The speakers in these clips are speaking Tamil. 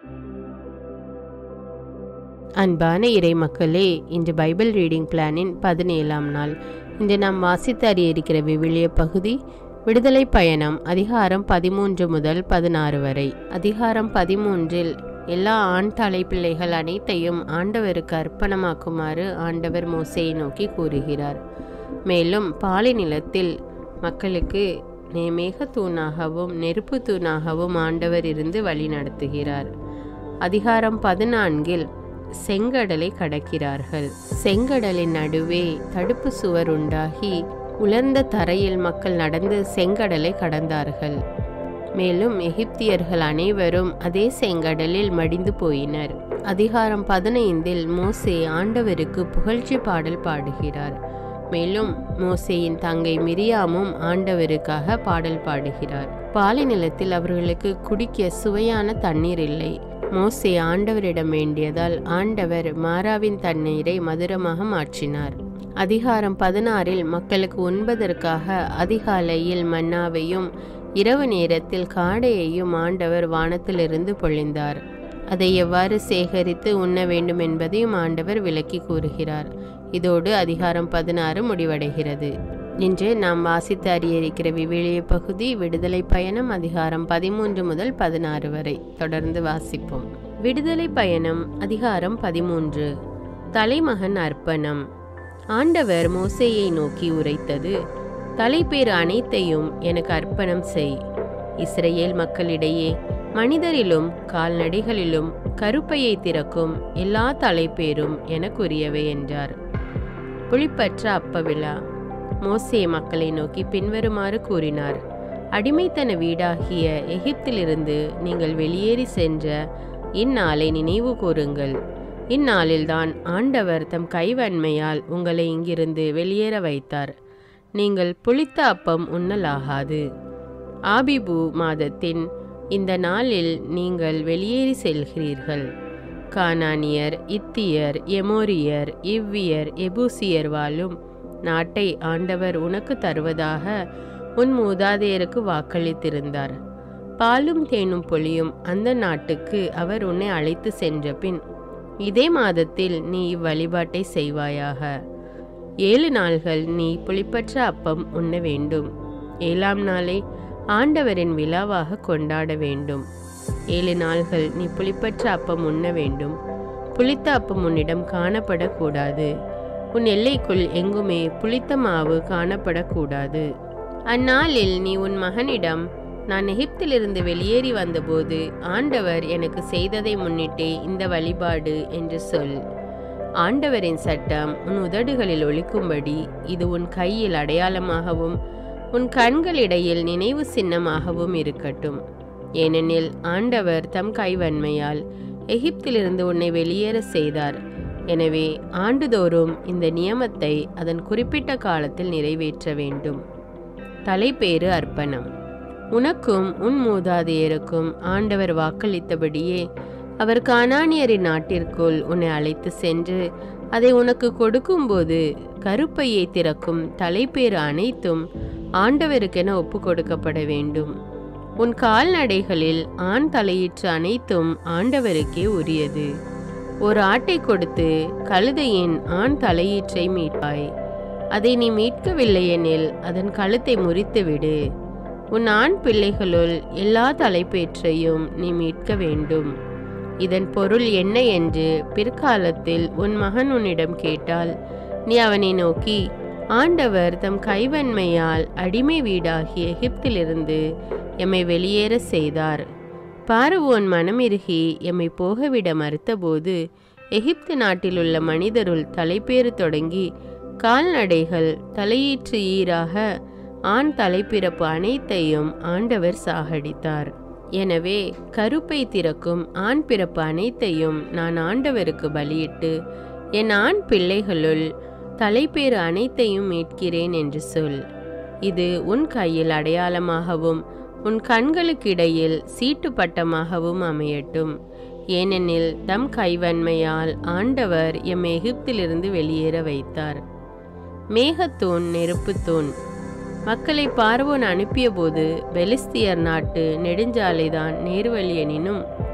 அன்பான இறை மக்களே இன்று பைபிள் ரீடிங் பிளானின் பதினேழாம் நாள் இன்று நாம் வாசித்து அறிய இருக்கிற விவிலிய பகுதி விடுதலை பயணம் அதிகாரம் பதிமூன்று முதல் பதினாறு வரை அதிகாரம் பதிமூன்றில் எல்லா ஆண் தலைப்பிள்ளைகள் அனைத்தையும் ஆண்டவருக்கு அர்ப்பணமாக்குமாறு ஆண்டவர் மோசையை நோக்கி கூறுகிறார் மேலும் பாலை நிலத்தில் மக்களுக்கு மேக தூணாகவும் நெருப்பு தூணாகவும் ஆண்டவர் இருந்து வழி நடத்துகிறார் அதிகாரம் பதினான்கில் செங்கடலை கடக்கிறார்கள் செங்கடலின் நடுவே தடுப்பு சுவர் உண்டாகி உலர்ந்த தரையில் மக்கள் நடந்து செங்கடலை கடந்தார்கள் மேலும் எகிப்தியர்கள் அனைவரும் அதே செங்கடலில் மடிந்து போயினர் அதிகாரம் பதினைந்தில் மோசே ஆண்டவருக்கு புகழ்ச்சி பாடல் பாடுகிறார் மேலும் மோசேயின் தங்கை மிரியாமும் ஆண்டவருக்காக பாடல் பாடுகிறார் பாலை நிலத்தில் அவர்களுக்கு குடிக்க சுவையான தண்ணீர் இல்லை மோசே ஆண்டவரிடம் வேண்டியதால் ஆண்டவர் மாறாவின் தண்ணீரை மதுரமாக மாற்றினார் அதிகாரம் பதினாறில் மக்களுக்கு உண்பதற்காக அதிகாலையில் மன்னாவையும் இரவு நேரத்தில் காடையையும் ஆண்டவர் வானத்திலிருந்து பொழிந்தார் அதை எவ்வாறு சேகரித்து உண்ண வேண்டும் என்பதையும் ஆண்டவர் விளக்கி கூறுகிறார் இதோடு அதிகாரம் பதினாறு முடிவடைகிறது இன்று நாம் வாசித்து அறிய இருக்கிற விவிலிய பகுதி விடுதலை பயணம் அதிகாரம் பதிமூன்று முதல் பதினாறு வரை தொடர்ந்து வாசிப்போம் விடுதலை பயணம் அதிகாரம் பதிமூன்று தலைமகன் அர்ப்பணம் ஆண்டவர் மோசையை நோக்கி உரைத்தது தலைப்பேறு அனைத்தையும் எனக்கு அர்ப்பணம் செய் இஸ்ரேல் மக்களிடையே மனிதரிலும் கால்நடைகளிலும் கருப்பையை திறக்கும் எல்லா தலைப்பேரும் எனக்குரியவை என்றார் புளிப்பற்ற அப்ப விழா மோசே மக்களை நோக்கி பின்வருமாறு கூறினார் அடிமைத்தன வீடாகிய எகிப்திலிருந்து நீங்கள் வெளியேறி சென்ற இந்நாளை நினைவு கூறுங்கள் இந்நாளில்தான் ஆண்டவர் தம் கைவன்மையால் உங்களை இங்கிருந்து வெளியேற வைத்தார் நீங்கள் புளித்த அப்பம் உண்ணலாகாது ஆபிபு மாதத்தின் இந்த நாளில் நீங்கள் வெளியேறி செல்கிறீர்கள் கானானியர் இத்தியர் எமோரியர் இவ்வியர் எபூசியர் வாழும் நாட்டை ஆண்டவர் உனக்கு தருவதாக உன் மூதாதையருக்கு வாக்களித்திருந்தார் பாலும் தேனும் பொழியும் அந்த நாட்டுக்கு அவர் உன்னை அழைத்து சென்ற பின் இதே மாதத்தில் நீ இவ்வழிபாட்டை செய்வாயாக ஏழு நாள்கள் நீ புளிப்பற்ற அப்பம் உண்ண வேண்டும் ஏழாம் நாளை ஆண்டவரின் விழாவாக கொண்டாட வேண்டும் ஏழு நாள்கள் நீ புளிப்பற்ற அப்பம் உண்ண வேண்டும் புளித்த அப்பம் உன்னிடம் காணப்படக்கூடாது உன் எல்லைக்குள் எங்குமே புளித்த மாவு காணப்படக்கூடாது அந்நாளில் நீ உன் மகனிடம் நான் எகிப்திலிருந்து வெளியேறி வந்தபோது ஆண்டவர் எனக்கு செய்ததை முன்னிட்டே இந்த வழிபாடு என்று சொல் ஆண்டவரின் சட்டம் உன் உதடுகளில் ஒழிக்கும்படி இது உன் கையில் அடையாளமாகவும் உன் கண்களிடையில் நினைவு சின்னமாகவும் இருக்கட்டும் ஏனெனில் ஆண்டவர் தம் கைவன்மையால் எகிப்திலிருந்து உன்னை வெளியேற செய்தார் எனவே ஆண்டுதோறும் இந்த நியமத்தை அதன் குறிப்பிட்ட காலத்தில் நிறைவேற்ற வேண்டும் தலைப்பேறு அர்ப்பணம் உனக்கும் உன் மூதாதையருக்கும் ஆண்டவர் வாக்களித்தபடியே அவர் கானானியரின் நாட்டிற்குள் உன்னை அழைத்து சென்று அதை உனக்கு கொடுக்கும்போது கருப்பையை திறக்கும் தலைப்பேறு அனைத்தும் ஆண்டவருக்கென ஒப்பு கொடுக்கப்பட வேண்டும் உன் கால்நடைகளில் ஆண் தலையீற்று அனைத்தும் ஆண்டவருக்கே உரியது ஒரு ஆட்டை கொடுத்து கழுதையின் ஆண் தலையீற்றை மீட்பாய் அதை நீ மீட்கவில்லை எனில் அதன் கழுத்தை முறித்துவிடு உன் ஆண் பிள்ளைகளுள் எல்லா தலைப்பேற்றையும் நீ மீட்க வேண்டும் இதன் பொருள் என்ன என்று பிற்காலத்தில் உன் மகன் உன்னிடம் கேட்டால் நீ அவனை நோக்கி ஆண்டவர் தம் கைவன்மையால் அடிமை வீடாகிய எகிப்திலிருந்து எம்மை வெளியேற செய்தார் பார்வோன் மனமிருகி எம்மை போகவிட மறுத்தபோது எகிப்து நாட்டிலுள்ள மனிதருள் தலைப்பேறு தொடங்கி கால்நடைகள் தலையீற்று ஈராக ஆண் தலைப்பிறப்பு அனைத்தையும் ஆண்டவர் சாகடித்தார் எனவே கருப்பை திறக்கும் ஆண் பிறப்பு அனைத்தையும் நான் ஆண்டவருக்கு பலியிட்டு என் ஆண் பிள்ளைகளுள் தலைப்பேறு அனைத்தையும் மீட்கிறேன் என்று சொல் இது உன் கையில் அடையாளமாகவும் உன் கண்களுக்கிடையில் சீட்டு பட்டமாகவும் அமையட்டும் ஏனெனில் தம் கைவன்மையால் ஆண்டவர் எம் எகிப்திலிருந்து வெளியேற வைத்தார் மேகத்தூண் நெருப்புத்தூண் மக்களை பார்வோன் அனுப்பியபோது பெலிஸ்தியர் நாட்டு நெடுஞ்சாலைதான் நேர்வழி எனினும்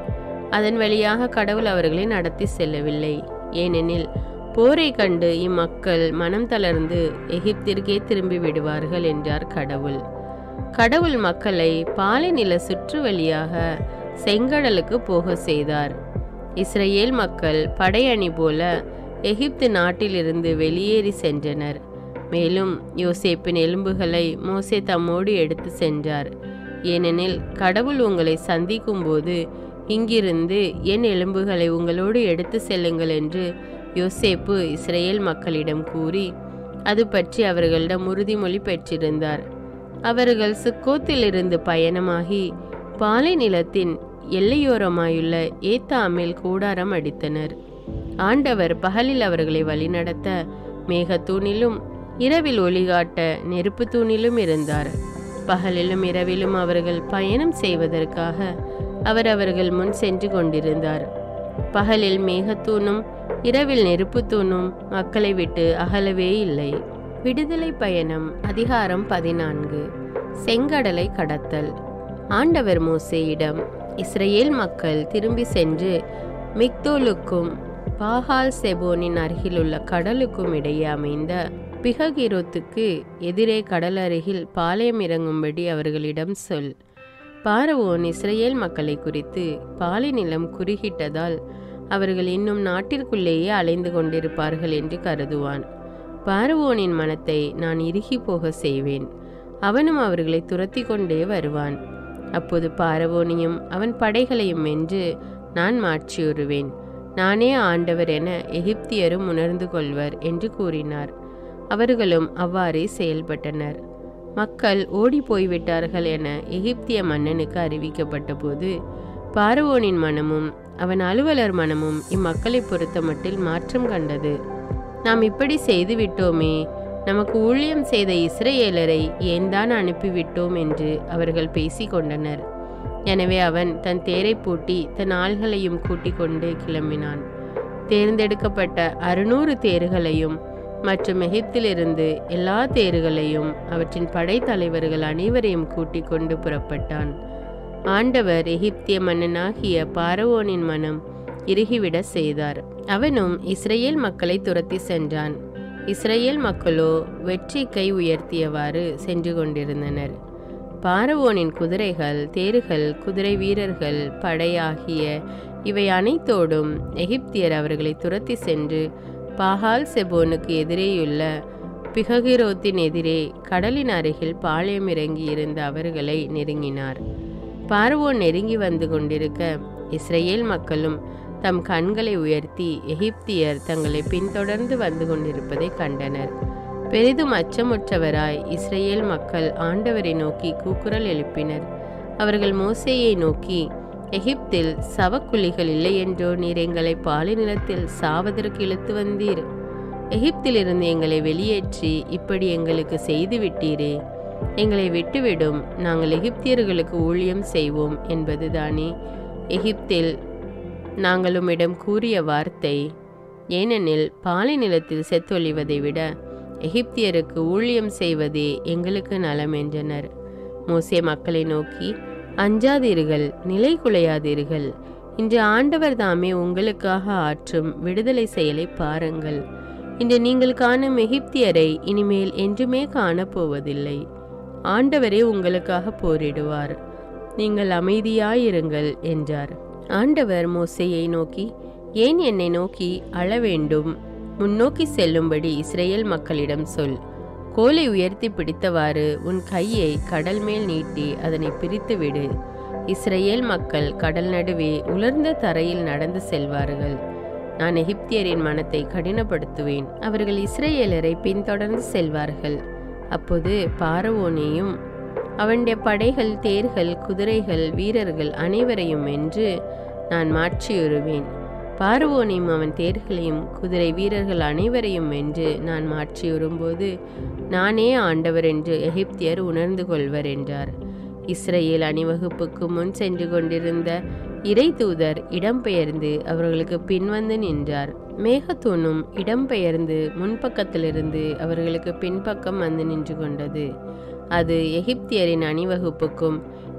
அதன் வழியாக கடவுள் அவர்களை நடத்தி செல்லவில்லை ஏனெனில் போரை கண்டு இம்மக்கள் மனம் தளர்ந்து எகிப்திற்கே திரும்பி விடுவார்கள் என்றார் கடவுள் கடவுள் மக்களை பாலைநில சுற்று வழியாக செங்கடலுக்கு போக செய்தார் இஸ்ரேல் மக்கள் படையணி போல எகிப்து நாட்டிலிருந்து வெளியேறி சென்றனர் மேலும் யோசேப்பின் எலும்புகளை மோசே தம்மோடு எடுத்து சென்றார் ஏனெனில் கடவுள் உங்களை சந்திக்கும்போது இங்கிருந்து என் எலும்புகளை உங்களோடு எடுத்து செல்லுங்கள் என்று யோசேப்பு இஸ்ரேல் மக்களிடம் கூறி அது பற்றி அவர்களிடம் உறுதிமொழி பெற்றிருந்தார் அவர்கள் சுக்கோத்திலிருந்து பயணமாகி பாலை நிலத்தின் எல்லையோரமாயுள்ள ஏத்தாமில் கூடாரம் அடித்தனர் ஆண்டவர் பகலில் அவர்களை வழிநடத்த மேகத்தூணிலும் இரவில் ஒளிகாட்ட நெருப்பு தூணிலும் இருந்தார் பகலிலும் இரவிலும் அவர்கள் பயணம் செய்வதற்காக அவர் அவர்கள் முன் சென்று கொண்டிருந்தார் பகலில் மேகத்தூணும் இரவில் நெருப்புத்தூணும் மக்களை விட்டு அகலவே இல்லை விடுதலை பயணம் அதிகாரம் பதினான்கு செங்கடலை கடத்தல் ஆண்டவர் மோசேயிடம் இஸ்ரேல் மக்கள் திரும்பி சென்று மிக்தோலுக்கும் பாகால் செபோனின் அருகிலுள்ள கடலுக்கும் இடையே அமைந்த பிககிரோத்துக்கு எதிரே கடல் அருகில் பாளையம் இறங்கும்படி அவர்களிடம் சொல் பாரவோன் இஸ்ரேல் மக்களை குறித்து பாலை நிலம் குறுகிட்டதால் அவர்கள் இன்னும் நாட்டிற்குள்ளேயே அலைந்து கொண்டிருப்பார்கள் என்று கருதுவான் பார்வோனின் மனத்தை நான் இறுகி போக செய்வேன் அவனும் அவர்களை துரத்தி கொண்டே வருவான் அப்போது பார்வோனையும் அவன் படைகளையும் வென்று நான் மாற்றியுறுவேன் நானே ஆண்டவர் என எகிப்தியரும் உணர்ந்து கொள்வர் என்று கூறினார் அவர்களும் அவ்வாறே செயல்பட்டனர் மக்கள் ஓடி போய்விட்டார்கள் என எகிப்திய மன்னனுக்கு அறிவிக்கப்பட்ட போது பார்வோனின் மனமும் அவன் அலுவலர் மனமும் இம்மக்களை பொறுத்த மட்டில் மாற்றம் கண்டது நாம் இப்படி செய்து விட்டோமே நமக்கு ஊழியம் செய்த இஸ்ரேலரை ஏன் தான் அனுப்பிவிட்டோம் என்று அவர்கள் பேசிக்கொண்டனர் எனவே அவன் தன் தேரை பூட்டி தன் ஆள்களையும் கூட்டிக் கொண்டு கிளம்பினான் தேர்ந்தெடுக்கப்பட்ட அறுநூறு தேர்களையும் மற்றும் எகிப்திலிருந்து எல்லா தேர்களையும் அவற்றின் படைத்தலைவர்கள் அனைவரையும் கூட்டிக் கொண்டு புறப்பட்டான் ஆண்டவர் எகிப்திய மன்னனாகிய பாரவோனின் மனம் இறுகிவிட செய்தார் அவனும் இஸ்ரேல் மக்களை துரத்தி சென்றான் இஸ்ரேல் மக்களோ வெற்றி கை உயர்த்தியவாறு சென்று கொண்டிருந்தனர் பாரவோனின் குதிரைகள் தேர்கள் குதிரை வீரர்கள் படையாகிய இவை அனைத்தோடும் எகிப்தியர் அவர்களை துரத்தி சென்று பாகால் செபோனுக்கு எதிரேயுள்ள பிககிரோத்தின் எதிரே கடலின் அருகில் பாளையம் இறங்கி இருந்த அவர்களை நெருங்கினார் பார்வோன் நெருங்கி வந்து கொண்டிருக்க இஸ்ரேல் மக்களும் தம் கண்களை உயர்த்தி எகிப்தியர் தங்களை பின்தொடர்ந்து வந்து கொண்டிருப்பதை கண்டனர் பெரிதும் அச்சமுற்றவராய் இஸ்ரேல் மக்கள் ஆண்டவரை நோக்கி கூக்குரல் எழுப்பினர் அவர்கள் மோசேயை நோக்கி எகிப்தில் சவக்குழிகள் இல்லை என்றோ நீர் எங்களை பாலை நிலத்தில் சாவதற்கு இழுத்து வந்தீர் எகிப்திலிருந்து எங்களை வெளியேற்றி இப்படி எங்களுக்கு செய்து விட்டீரே எங்களை விட்டுவிடும் நாங்கள் எகிப்தியர்களுக்கு ஊழியம் செய்வோம் என்பதுதானே எகிப்தில் நாங்கள் உம்மிடம் கூறிய வார்த்தை ஏனெனில் பாலை நிலத்தில் செத்தொழிவதை விட எகிப்தியருக்கு ஊழியம் செய்வதே எங்களுக்கு நலம் என்றனர் மோசே மக்களை நோக்கி அஞ்சாதீர்கள் நிலை குலையாதீர்கள் இன்று ஆண்டவர் தாமே உங்களுக்காக ஆற்றும் விடுதலை செயலை பாருங்கள் இன்று நீங்கள் காணும் எகிப்தியரை இனிமேல் என்றுமே காணப்போவதில்லை ஆண்டவரே உங்களுக்காக போரிடுவார் நீங்கள் அமைதியாயிருங்கள் என்றார் ஆண்டவர் மோசையை நோக்கி ஏன் என்னை நோக்கி அழ வேண்டும் முன்னோக்கி செல்லும்படி இஸ்ரேல் மக்களிடம் சொல் கோலை உயர்த்தி பிடித்தவாறு உன் கையை கடல் மேல் நீட்டி அதனை பிரித்து விடு இஸ்ரேல் மக்கள் கடல் நடுவே உலர்ந்த தரையில் நடந்து செல்வார்கள் நான் எகிப்தியரின் மனத்தை கடினப்படுத்துவேன் அவர்கள் இஸ்ரேலரை பின்தொடர்ந்து செல்வார்கள் அப்போது பாரவோனையும் அவனுடைய படைகள் தேர்கள் குதிரைகள் வீரர்கள் அனைவரையும் வென்று நான் மாற்றியுறுவேன் பார்வோனையும் அவன் தேர்களையும் குதிரை வீரர்கள் அனைவரையும் வென்று நான் மாற்றியுறும்போது நானே ஆண்டவர் என்று எகிப்தியர் உணர்ந்து கொள்வர் என்றார் இஸ்ரேல் அணிவகுப்புக்கு முன் சென்று கொண்டிருந்த இறை தூதர் இடம்பெயர்ந்து அவர்களுக்கு பின்வந்து நின்றார் மேகத்தூணும் இடம்பெயர்ந்து முன்பக்கத்திலிருந்து அவர்களுக்கு பின்பக்கம் வந்து நின்று கொண்டது அது எகிப்தியரின் அணிவகுப்புக்கும்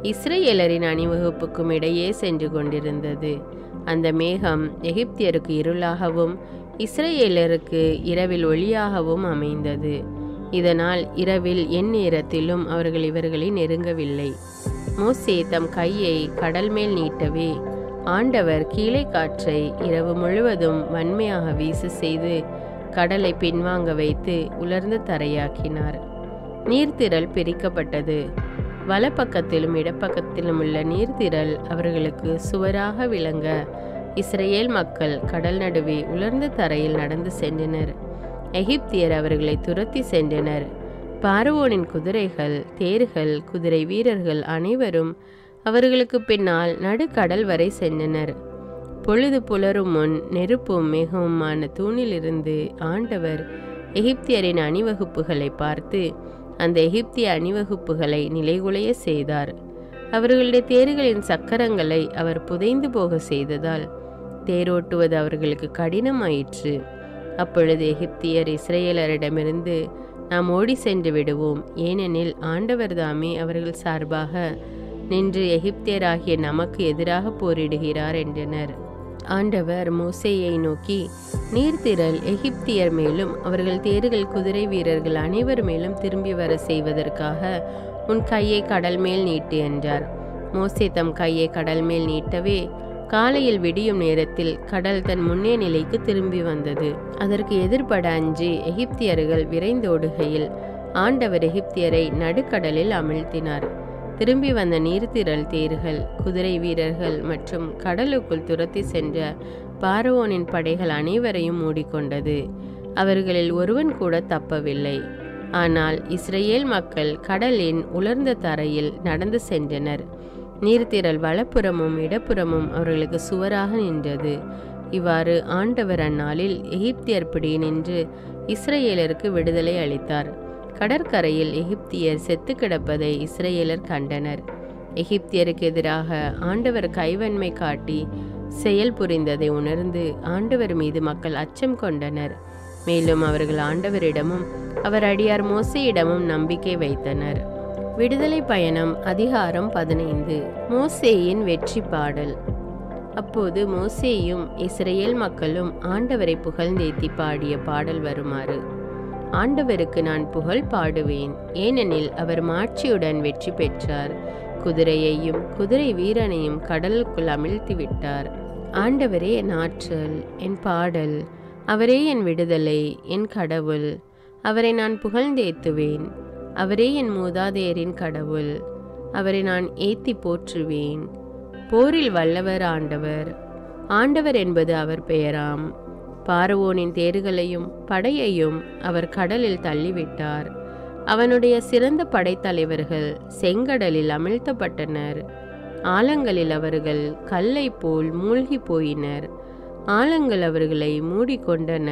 இஸ்ரேலரின் அணிவகுப்புக்கும் இடையே சென்று கொண்டிருந்தது அந்த மேகம் எகிப்தியருக்கு இருளாகவும் இஸ்ரேலருக்கு இரவில் ஒளியாகவும் அமைந்தது இதனால் இரவில் என் நேரத்திலும் அவர்கள் இவர்களை நெருங்கவில்லை மோசே தம் கையை கடல் மேல் நீட்டவே ஆண்டவர் கீழே காற்றை இரவு முழுவதும் வன்மையாக வீச செய்து கடலை பின்வாங்க வைத்து உலர்ந்த தரையாக்கினார் நீர்த்திரள் பிரிக்கப்பட்டது வலப்பக்கத்திலும் இடப்பக்கத்திலும் உள்ள நீர்த்திரள் அவர்களுக்கு சுவராக விளங்க இஸ்ரேல் மக்கள் கடல் நடுவே உலர்ந்த தரையில் நடந்து சென்றனர் எகிப்தியர் அவர்களை துரத்தி சென்றனர் பார்வோனின் குதிரைகள் தேர்கள் குதிரை வீரர்கள் அனைவரும் அவர்களுக்கு பின்னால் நடுக்கடல் வரை சென்றனர் பொழுது புலரும் முன் நெருப்பும் மிகவுமான தூணிலிருந்து ஆண்டவர் எகிப்தியரின் அணிவகுப்புகளை பார்த்து அந்த எகிப்திய அணிவகுப்புகளை நிலைகுலைய செய்தார் அவர்களுடைய தேர்களின் சக்கரங்களை அவர் புதைந்து போக செய்ததால் தேரோட்டுவது அவர்களுக்கு கடினமாயிற்று அப்பொழுது எகிப்தியர் இஸ்ரேலரிடமிருந்து நாம் ஓடி சென்று விடுவோம் ஏனெனில் ஆண்டவர் தாமே அவர்கள் சார்பாக நின்று எகிப்தியராகிய நமக்கு எதிராக போரிடுகிறார் என்றனர் ஆண்டவர் மோசேயை நோக்கி நீர்த்திரள் எகிப்தியர் மேலும் அவர்கள் தேர்கள் குதிரை வீரர்கள் அனைவர் மேலும் திரும்பி வர செய்வதற்காக உன் கையை கடல் மேல் நீட்டு என்றார் மோசே தம் கையை கடல் மேல் நீட்டவே காலையில் விடியும் நேரத்தில் கடல் தன் முன்னே நிலைக்கு திரும்பி வந்தது அதற்கு எதிர்பட அஞ்சி எகிப்தியர்கள் விரைந்தோடுகையில் ஆண்டவர் எகிப்தியரை நடுக்கடலில் அமிழ்த்தினார் திரும்பி வந்த நீர்த்திரள் தேர்கள் குதிரை வீரர்கள் மற்றும் கடலுக்குள் துரத்தி சென்ற பார்வோனின் படைகள் அனைவரையும் மூடிக்கொண்டது அவர்களில் ஒருவன் கூட தப்பவில்லை ஆனால் இஸ்ரேல் மக்கள் கடலின் உலர்ந்த தரையில் நடந்து சென்றனர் நீர்த்திரள் வலப்புறமும் இடப்புறமும் அவர்களுக்கு சுவராக நின்றது இவ்வாறு ஆண்டவர் அந்நாளில் எகிப்தியர் பிடி நின்று இஸ்ரேலருக்கு விடுதலை அளித்தார் கடற்கரையில் எகிப்தியர் செத்து கிடப்பதை இஸ்ரேலர் கண்டனர் எகிப்தியருக்கு எதிராக ஆண்டவர் கைவன்மை காட்டி செயல் புரிந்ததை உணர்ந்து ஆண்டவர் மீது மக்கள் அச்சம் கொண்டனர் மேலும் அவர்கள் ஆண்டவரிடமும் அவர் அடியார் மோசையிடமும் நம்பிக்கை வைத்தனர் விடுதலை பயணம் அதிகாரம் பதினைந்து மோசேயின் வெற்றி பாடல் அப்போது மோசேயும் இஸ்ரேல் மக்களும் ஆண்டவரை புகழ்ந்தேத்தி பாடிய பாடல் வருமாறு ஆண்டவருக்கு நான் புகழ் பாடுவேன் ஏனெனில் அவர் மாட்சியுடன் வெற்றி பெற்றார் குதிரையையும் குதிரை வீரனையும் கடலுக்குள் அமிழ்த்தி விட்டார் ஆண்டவரே என் ஆற்றல் என் பாடல் அவரே என் விடுதலை என் கடவுள் அவரை நான் புகழ்ந்தேத்துவேன் அவரே என் மூதாதையரின் கடவுள் அவரை நான் ஏத்தி போற்றுவேன் போரில் வல்லவர் ஆண்டவர் ஆண்டவர் என்பது அவர் பெயராம் பார்வோனின் தேர்களையும் படையையும் அவர் கடலில் தள்ளிவிட்டார் அவனுடைய சிறந்த படைத்தலைவர்கள் செங்கடலில் அமிழ்த்தப்பட்டனர் ஆழங்களில் அவர்கள் கல்லை போல் மூழ்கி போயினர் ஆழங்கள் அவர்களை மூடிக்கொண்டன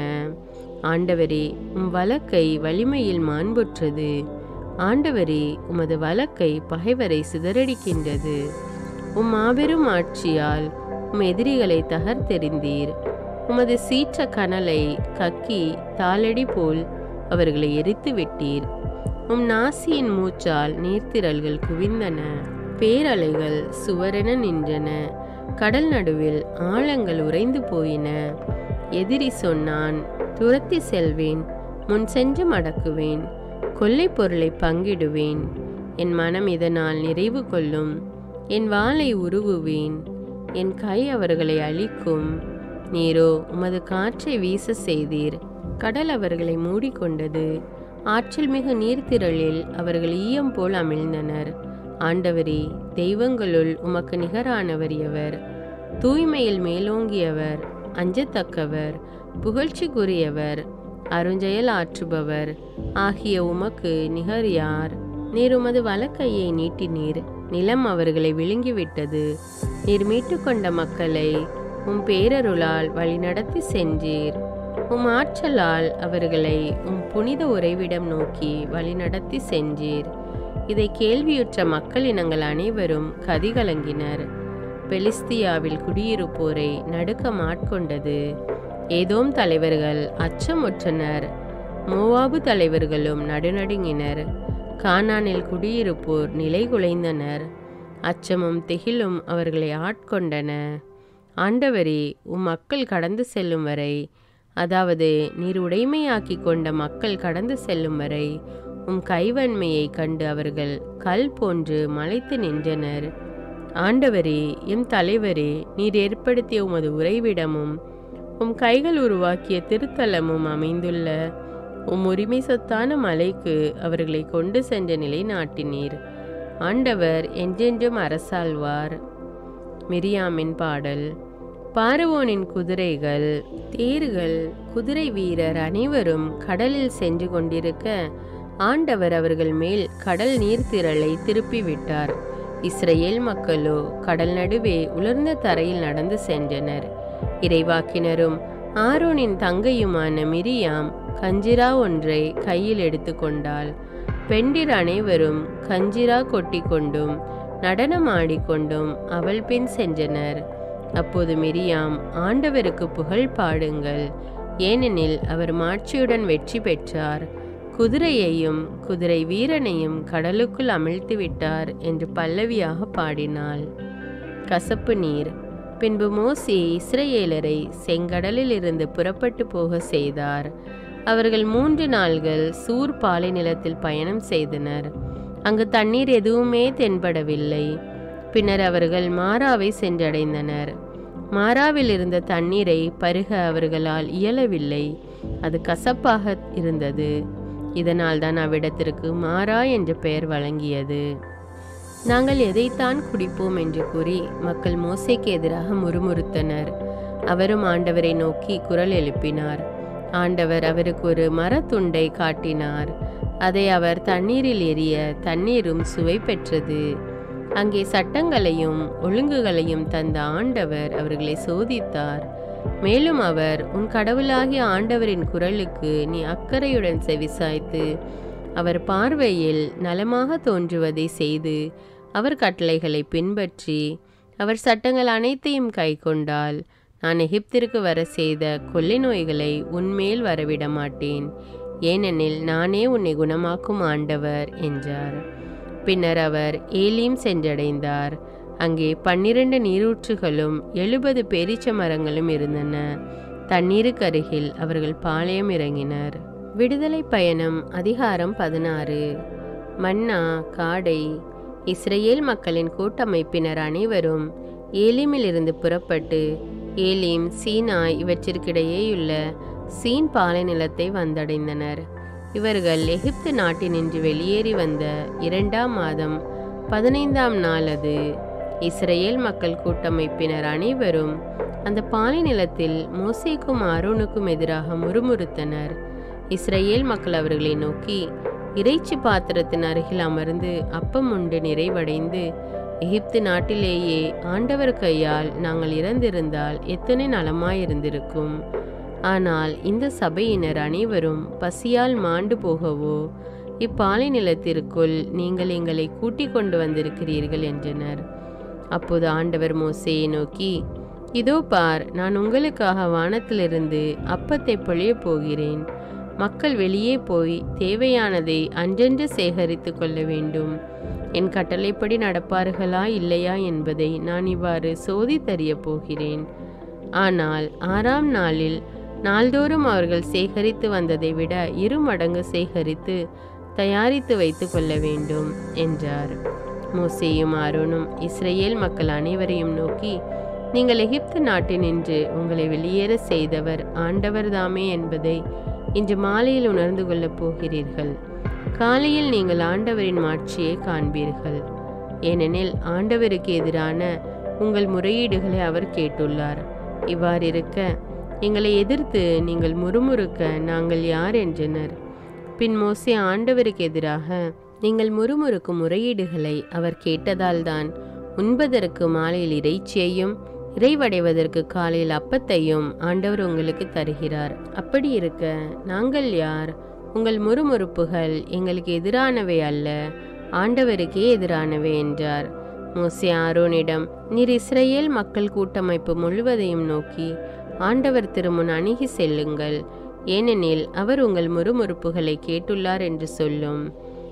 ஆண்டவரே உம் வழக்கை வலிமையில் மாண்புற்றது ஆண்டவரே உமது வழக்கை பகைவரை சிதறடிக்கின்றது உம் மாபெரும் ஆட்சியால் உம் எதிரிகளை தகர்த்தெறிந்தீர் உமது சீற்ற கனலை கக்கி தாளடி போல் அவர்களை எரித்து விட்டீர் உம் நாசியின் மூச்சால் நீர்த்திரள்கள் குவிந்தன பேரலைகள் சுவரென நின்றன கடல் நடுவில் ஆழங்கள் உறைந்து போயின எதிரி சொன்னான் துரத்தி செல்வேன் முன் சென்று மடக்குவேன் கொள்ளை பொருளை பங்கிடுவேன் என் மனம் இதனால் நிறைவு கொள்ளும் என் வாளை உருவுவேன் என் கை அவர்களை அழிக்கும் நீரோ உமது காற்றை வீச செய்தீர் கடல் அவர்களை மூடிக்கொண்டது ஆற்றல் மிகு நீர்த்திரளில் அவர்கள் ஈயம் போல் அமிழ்ந்தனர் ஆண்டவரே தெய்வங்களுள் உமக்கு நிகரானவர் எவர் தூய்மையில் மேலோங்கியவர் அஞ்சத்தக்கவர் புகழ்ச்சிக்குரியவர் அருஞ்செயல் ஆற்றுபவர் ஆகிய உமக்கு நிகர் யார் நீர் உமது வலக்கையை நீட்டினீர் நிலம் அவர்களை விழுங்கிவிட்டது நீர் மீட்டுக்கொண்ட மக்களை உம் பேரருளால் வழிநடத்தி சென்றீர் உம் ஆற்றலால் அவர்களை உம் புனித உறைவிடம் நோக்கி வழிநடத்தி சென்றீர் இதை கேள்வியுற்ற மக்கள் இனங்கள் அனைவரும் கதிகலங்கினர் பெலிஸ்தியாவில் குடியிருப்போரை நடுக்கம் ஆட்கொண்டது ஏதோம் தலைவர்கள் அச்சமுற்றனர் மோவாபு தலைவர்களும் நடுநடுங்கினர் கானானில் குடியிருப்போர் நிலை குலைந்தனர் அச்சமும் திகிலும் அவர்களை ஆட்கொண்டன ஆண்டவரே உம் மக்கள் கடந்து செல்லும் வரை அதாவது நீர் உடைமையாக்கி கொண்ட மக்கள் கடந்து செல்லும் வரை உம் கைவன்மையை கண்டு அவர்கள் கல் போன்று மலைத்து நின்றனர் ஆண்டவரே எம் தலைவரே நீர் ஏற்படுத்திய உமது உறைவிடமும் உம் கைகள் உருவாக்கிய திருத்தலமும் அமைந்துள்ள உம் உரிமை சொத்தான மலைக்கு அவர்களை கொண்டு சென்ற நிலை நாட்டினீர் ஆண்டவர் என்றென்றும் அரசாழ்வார் மிரியாமின் பாடல் பார்வோனின் குதிரைகள் தேர்கள் குதிரை வீரர் அனைவரும் கடலில் சென்று கொண்டிருக்க ஆண்டவர் அவர்கள் மேல் கடல் நீர்த்திரளை திருப்பி விட்டார் இஸ்ரேல் மக்களோ கடல் நடுவே உலர்ந்த தரையில் நடந்து சென்றனர் இறைவாக்கினரும் ஆரோனின் தங்கையுமான மிரியாம் கஞ்சிரா ஒன்றை கையில் எடுத்துக்கொண்டாள் பெண்டிர் அனைவரும் கஞ்சிரா கொட்டிக்கொண்டும் நடனமாடிக்கொண்டும் அவள் பின் சென்றனர் அப்போது மிரியாம் ஆண்டவருக்கு புகழ் பாடுங்கள் ஏனெனில் அவர் மாட்சியுடன் வெற்றி பெற்றார் குதிரையையும் குதிரை வீரனையும் கடலுக்குள் அமிழ்த்தி விட்டார் என்று பல்லவியாக பாடினாள் கசப்பு நீர் பின்பு மோசி இஸ்ரேலரை செங்கடலில் இருந்து புறப்பட்டு போக செய்தார் அவர்கள் மூன்று நாள்கள் சூர் பாலை நிலத்தில் பயணம் செய்தனர் அங்கு தண்ணீர் எதுவுமே தென்படவில்லை பின்னர் அவர்கள் மாறாவை சென்றடைந்தனர் மாறாவில் இருந்த தண்ணீரை பருக அவர்களால் இயலவில்லை அது கசப்பாக இருந்தது இதனால் தான் அவ்விடத்திற்கு மாறா என்ற பெயர் வழங்கியது நாங்கள் எதைத்தான் குடிப்போம் என்று கூறி மக்கள் மோசைக்கு எதிராக முறுமுறுத்தனர் அவரும் ஆண்டவரை நோக்கி குரல் எழுப்பினார் ஆண்டவர் அவருக்கு ஒரு மரத்துண்டை காட்டினார் அதை அவர் தண்ணீரில் எரிய தண்ணீரும் சுவை பெற்றது அங்கே சட்டங்களையும் ஒழுங்குகளையும் தந்த ஆண்டவர் அவர்களை சோதித்தார் மேலும் அவர் உன் கடவுளாகிய ஆண்டவரின் குரலுக்கு நீ அக்கறையுடன் செவிசாய்த்து அவர் பார்வையில் நலமாக தோன்றுவதை செய்து அவர் கட்டளைகளை பின்பற்றி அவர் சட்டங்கள் அனைத்தையும் கைக்கொண்டால் நான் எகிப்திற்கு வர செய்த கொள்ளை நோய்களை உன்மேல் வரவிட மாட்டேன் ஏனெனில் நானே உன்னை குணமாக்கும் ஆண்டவர் என்றார் பின்னர் அவர் ஏலீம் சென்றடைந்தார் அங்கே பன்னிரண்டு நீரூற்றுகளும் எழுபது பேரீச்ச மரங்களும் இருந்தன தண்ணீருக்கு அருகில் அவர்கள் பாளையம் இறங்கினர் விடுதலை பயணம் அதிகாரம் பதினாறு மன்னா காடை இஸ்ரேல் மக்களின் கூட்டமைப்பினர் அனைவரும் ஏலீமிலிருந்து புறப்பட்டு ஏலீம் சீனாய் இவற்றிற்கிடையேயுள்ள சீன் பாலை நிலத்தை வந்தடைந்தனர் இவர்கள் எகிப்து நாட்டினின்று வெளியேறி வந்த இரண்டாம் மாதம் பதினைந்தாம் நாள் அது இஸ்ரேல் மக்கள் கூட்டமைப்பினர் அனைவரும் அந்த பாலை நிலத்தில் மோசேக்கும் ஆரோனுக்கும் எதிராக முறுமுறுத்தனர் இஸ்ரேல் மக்கள் அவர்களை நோக்கி இறைச்சி பாத்திரத்தின் அருகில் அமர்ந்து அப்பம் உண்டு நிறைவடைந்து எகிப்து நாட்டிலேயே ஆண்டவர் கையால் நாங்கள் இறந்திருந்தால் எத்தனை நலமாயிருந்திருக்கும் ஆனால் இந்த சபையினர் அனைவரும் பசியால் மாண்டு போகவோ இப்பாலை நிலத்திற்குள் நீங்கள் எங்களை கூட்டிக் கொண்டு வந்திருக்கிறீர்கள் என்றனர் அப்போது ஆண்டவர் மோசேயை நோக்கி இதோ பார் நான் உங்களுக்காக வானத்திலிருந்து அப்பத்தை பொழியப் போகிறேன் மக்கள் வெளியே போய் தேவையானதை அன்றென்று சேகரித்து கொள்ள வேண்டும் என் கட்டளைப்படி நடப்பார்களா இல்லையா என்பதை நான் இவ்வாறு சோதித்தறியப் போகிறேன் ஆனால் ஆறாம் நாளில் நாள்தோறும் அவர்கள் சேகரித்து வந்ததை விட இரு மடங்கு சேகரித்து தயாரித்து வைத்து கொள்ள வேண்டும் என்றார் மோசேயும் ஆரோனும் இஸ்ரேல் மக்கள் அனைவரையும் நோக்கி நீங்கள் எகிப்து நாட்டினின்று உங்களை வெளியேற செய்தவர் ஆண்டவர்தாமே என்பதை இன்று மாலையில் உணர்ந்து கொள்ளப் போகிறீர்கள் காலையில் நீங்கள் ஆண்டவரின் மாட்சியை காண்பீர்கள் ஏனெனில் ஆண்டவருக்கு எதிரான உங்கள் முறையீடுகளை அவர் கேட்டுள்ளார் இவ்வாறிருக்க எங்களை எதிர்த்து நீங்கள் முறுமுறுக்க நாங்கள் யார் என்றனர் பின் மோசே ஆண்டவருக்கு எதிராக நீங்கள் முறுமுறுக்கும் முறையீடுகளை அவர் கேட்டதால்தான் உண்பதற்கு மாலையில் இறைச்சியையும் இறைவடைவதற்கு காலையில் அப்பத்தையும் ஆண்டவர் உங்களுக்கு தருகிறார் அப்படி இருக்க நாங்கள் யார் உங்கள் முறுமுறுப்புகள் எங்களுக்கு எதிரானவை அல்ல ஆண்டவருக்கே எதிரானவை என்றார் மோசே ஆரோனிடம் நீர் இஸ்ரேல் மக்கள் கூட்டமைப்பு முழுவதையும் நோக்கி ஆண்டவர் திருமுன் அணுகி செல்லுங்கள் ஏனெனில் அவர் உங்கள் முறுமுறுப்புகளை கேட்டுள்ளார் என்று சொல்லும்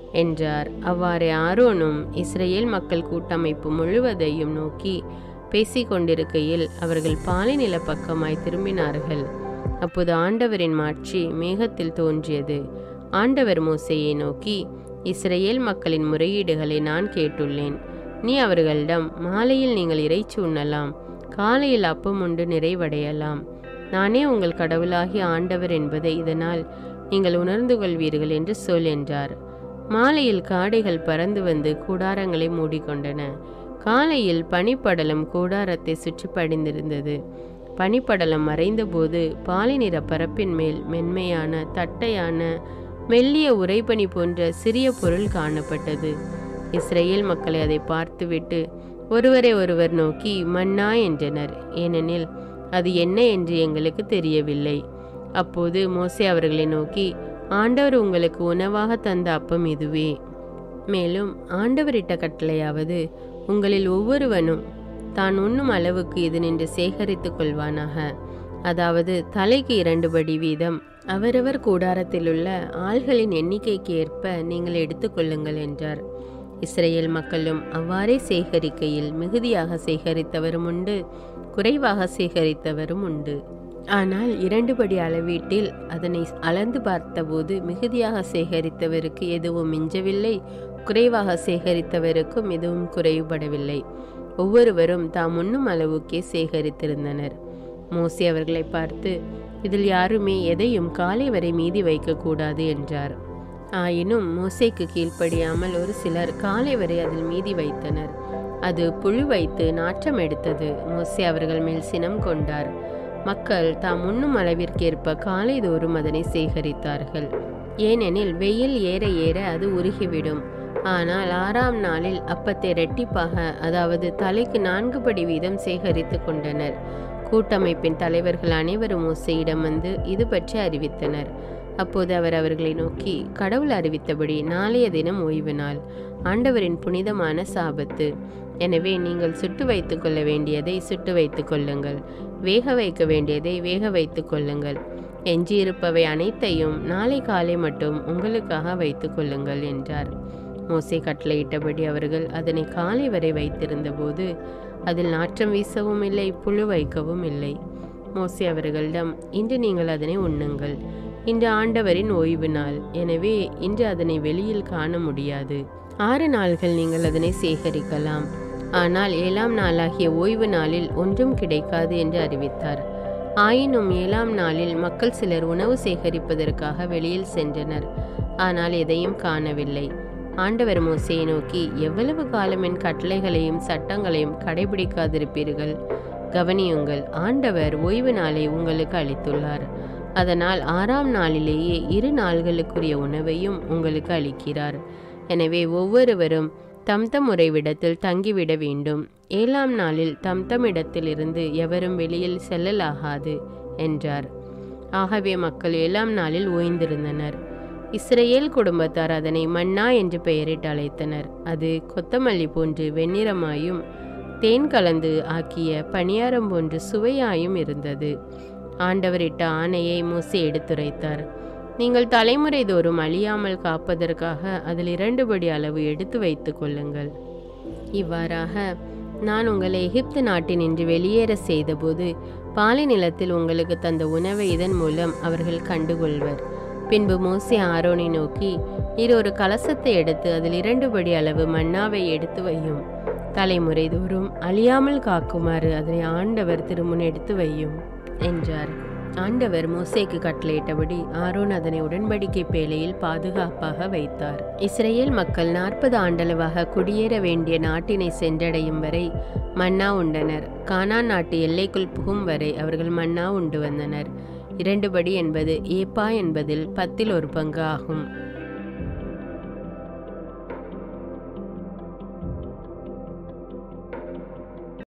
என்றார் அவ்வாறு ஆரோனும் இஸ்ரேல் மக்கள் கூட்டமைப்பு முழுவதையும் நோக்கி பேசிக் கொண்டிருக்கையில் அவர்கள் பாலை நில பக்கமாய் திரும்பினார்கள் அப்போது ஆண்டவரின் மாட்சி மேகத்தில் தோன்றியது ஆண்டவர் மோசையை நோக்கி இஸ்ரேல் மக்களின் முறையீடுகளை நான் கேட்டுள்ளேன் நீ அவர்களிடம் மாலையில் நீங்கள் இறைச்சி உண்ணலாம் காலையில் அப்பம் உண்டு நிறைவடையலாம் நானே உங்கள் கடவுளாகிய ஆண்டவர் என்பதை இதனால் நீங்கள் உணர்ந்து கொள்வீர்கள் என்று சொல் என்றார் மாலையில் காடைகள் பறந்து வந்து கூடாரங்களை மூடிக்கொண்டன காலையில் பனிப்படலம் கூடாரத்தை சுற்றி படிந்திருந்தது பனிப்படலம் மறைந்தபோது பாலை நிற பரப்பின் மேல் மென்மையான தட்டையான மெல்லிய உறைபனி போன்ற சிறிய பொருள் காணப்பட்டது இஸ்ரேல் மக்களை அதை பார்த்துவிட்டு ஒருவரை ஒருவர் நோக்கி மன்னா என்றனர் ஏனெனில் அது என்ன என்று எங்களுக்கு தெரியவில்லை அப்போது மோசே அவர்களை நோக்கி ஆண்டவர் உங்களுக்கு உணவாக தந்த அப்பம் இதுவே மேலும் ஆண்டவரிட்ட கட்டளையாவது உங்களில் ஒவ்வொருவனும் தான் உண்ணும் அளவுக்கு இது நின்று சேகரித்துக் கொள்வானாக அதாவது தலைக்கு இரண்டு படி வீதம் அவரவர் கூடாரத்திலுள்ள ஆள்களின் எண்ணிக்கைக்கு ஏற்ப நீங்கள் எடுத்துக்கொள்ளுங்கள் என்றார் இஸ்ரேல் மக்களும் அவ்வாறே சேகரிக்கையில் மிகுதியாக சேகரித்தவரும் உண்டு குறைவாக சேகரித்தவரும் உண்டு ஆனால் இரண்டு படி அளவீட்டில் அதனை அளந்து பார்த்தபோது மிகுதியாக சேகரித்தவருக்கு எதுவும் மிஞ்சவில்லை குறைவாக சேகரித்தவருக்கும் எதுவும் குறைவுபடவில்லை ஒவ்வொருவரும் தாம் உண்ணும் அளவுக்கே சேகரித்திருந்தனர் மோசி அவர்களை பார்த்து இதில் யாருமே எதையும் காலை வரை மீதி வைக்கக்கூடாது என்றார் ஆயினும் மோசைக்கு கீழ்ப்படியாமல் ஒரு சிலர் காலை வரை அதில் மீதி வைத்தனர் அது புழு வைத்து நாற்றம் எடுத்தது மோசே அவர்கள் மேல் சினம் கொண்டார் மக்கள் தாம் உண்ணும் அளவிற்கேற்ப காலைதோறும் அதனை சேகரித்தார்கள் ஏனெனில் வெயில் ஏற ஏற அது உருகிவிடும் ஆனால் ஆறாம் நாளில் அப்பத்தை ரெட்டிப்பாக அதாவது தலைக்கு நான்கு படி வீதம் சேகரித்து கொண்டனர் கூட்டமைப்பின் தலைவர்கள் அனைவரும் மோசையிடம் வந்து இது பற்றி அறிவித்தனர் அப்போது அவர் அவர்களை நோக்கி கடவுள் அறிவித்தபடி நாளைய தினம் ஓய்வு நாள் ஆண்டவரின் புனிதமான சாபத்து எனவே நீங்கள் சுட்டு வைத்துக் கொள்ள வேண்டியதை சுட்டு வைத்துக் கொள்ளுங்கள் வேக வைக்க வேண்டியதை வேக வைத்துக் கொள்ளுங்கள் எஞ்சியிருப்பவை அனைத்தையும் நாளை காலை மட்டும் உங்களுக்காக வைத்துக் கொள்ளுங்கள் என்றார் மோசே கட்டளையிட்டபடி அவர்கள் அதனை காலை வரை வைத்திருந்தபோது அதில் நாற்றம் வீசவும் இல்லை புழு வைக்கவும் இல்லை மோசே அவர்களிடம் இன்று நீங்கள் அதனை உண்ணுங்கள் இன்று ஆண்டவரின் ஓய்வு நாள் எனவே இன்று அதனை வெளியில் காண முடியாது ஆறு நாள்கள் நீங்கள் அதனை சேகரிக்கலாம் ஆனால் ஏழாம் நாளாகிய ஓய்வு நாளில் ஒன்றும் கிடைக்காது என்று அறிவித்தார் ஆயினும் ஏழாம் நாளில் மக்கள் சிலர் உணவு சேகரிப்பதற்காக வெளியில் சென்றனர் ஆனால் எதையும் காணவில்லை ஆண்டவர் மோசையை நோக்கி எவ்வளவு காலம் என் கட்டளைகளையும் சட்டங்களையும் கடைபிடிக்காதிருப்பீர்கள் கவனியுங்கள் ஆண்டவர் ஓய்வு நாளை உங்களுக்கு அளித்துள்ளார் அதனால் ஆறாம் நாளிலேயே இரு நாள்களுக்குரிய உணவையும் உங்களுக்கு அளிக்கிறார் எனவே ஒவ்வொருவரும் தம் தம் உறைவிடத்தில் தங்கிவிட வேண்டும் ஏழாம் நாளில் தம் தம் இடத்திலிருந்து எவரும் வெளியில் செல்லலாகாது என்றார் ஆகவே மக்கள் ஏழாம் நாளில் ஓய்ந்திருந்தனர் இஸ்ரேல் குடும்பத்தார் அதனை மன்னா என்று பெயரிட்டு அழைத்தனர் அது கொத்தமல்லி போன்று வெண்ணிறமாயும் தேன் கலந்து ஆக்கிய பணியாரம் போன்று சுவையாயும் இருந்தது ஆண்டவரிட்ட ஆணையை மூசை எடுத்துரைத்தார் நீங்கள் தலைமுறை தோறும் அழியாமல் காப்பதற்காக அதில் இரண்டு படி அளவு எடுத்து வைத்துக் கொள்ளுங்கள் இவ்வாறாக நான் உங்களை எகிப்து நாட்டினின்று வெளியேற செய்தபோது பாலை நிலத்தில் உங்களுக்கு தந்த உணவை இதன் மூலம் அவர்கள் கண்டுகொள்வர் பின்பு மோசே ஆரோனை நோக்கி நீர் ஒரு கலசத்தை எடுத்து அதில் இரண்டு படி அளவு மன்னாவை எடுத்து வையும் தலைமுறை தோறும் அழியாமல் காக்குமாறு அதனை ஆண்டவர் திருமுன் எடுத்து வையும் என்றார் ஆண்டவர் மோசேக்கு கட்டளையிட்டபடி ஆரோன் அதனை உடன்படிக்கை பேழையில் பாதுகாப்பாக வைத்தார் இஸ்ரேல் மக்கள் நாற்பது ஆண்டளவாக குடியேற வேண்டிய நாட்டினை சென்றடையும் வரை மன்னா உண்டனர் கானான் நாட்டு எல்லைக்குள் புகும் வரை அவர்கள் மன்னா உண்டு வந்தனர் இரண்டு படி என்பது ஏப்பா என்பதில் பத்தில் ஒரு பங்கு ஆகும்